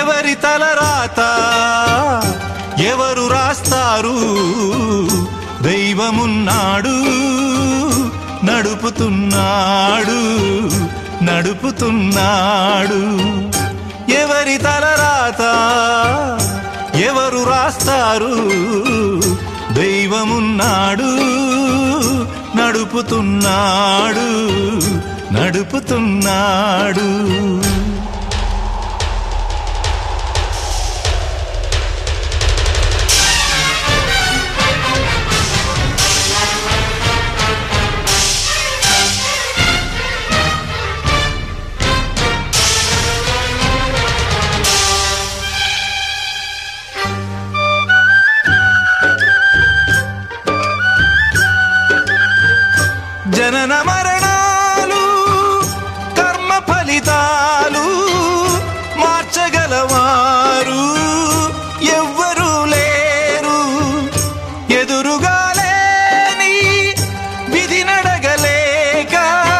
ఎవరి తలరాత ఎవరు రాస్తారు దైవమున్నాడు నడుపుతున్నాడు నడుపుతున్నాడు ఎవరి తలరాత ఎవరు రాస్తారు దైవమున్నాడు నడుపుతున్నాడు నడుపుతున్నాడు జనన మరణాలు కర్మ ఫలితాలు మార్చగలవారు ఎవ్వరూ లేరు ఎదురుగా లేని విధి నడగలేక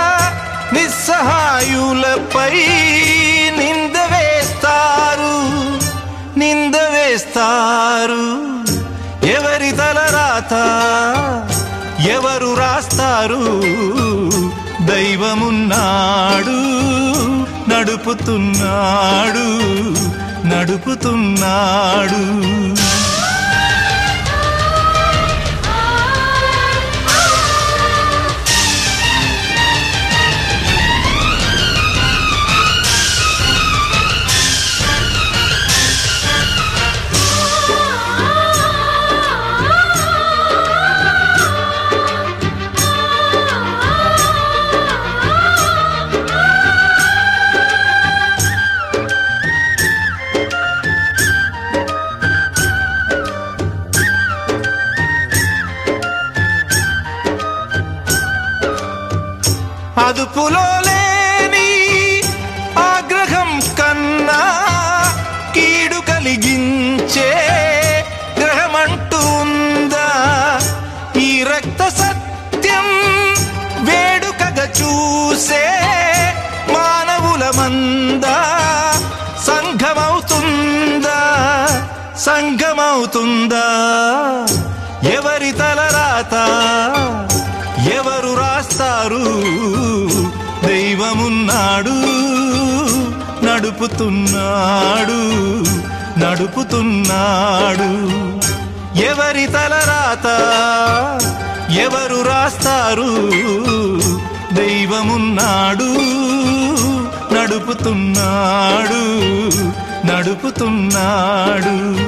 నిస్సహాయులపై నింద వేస్తారు నింద వేస్తారు ఎవరి తలరాత ఎవరు రాస్తారు దైవమున్నాడు నడుపుతున్నాడు నడుపుతున్నాడు అదుపులో లేని ఆగ్రహం కన్నా కీడు కలిగించే గ్రహమంటూ ఉందా ఈ రక్త సత్యం వేడుకగా చూసే మానవుల మందా సంఘమవుతుందా సంఘమవుతుందా ఎవరి తలరాత ఎవరు రాస్తారు దైవమున్నాడు నడుపుతున్నాడు నడుపుతున్నాడు ఎవరి తలరాత ఎవరు రాస్తారు దైవమున్నాడు నడుపుతున్నాడు నడుపుతున్నాడు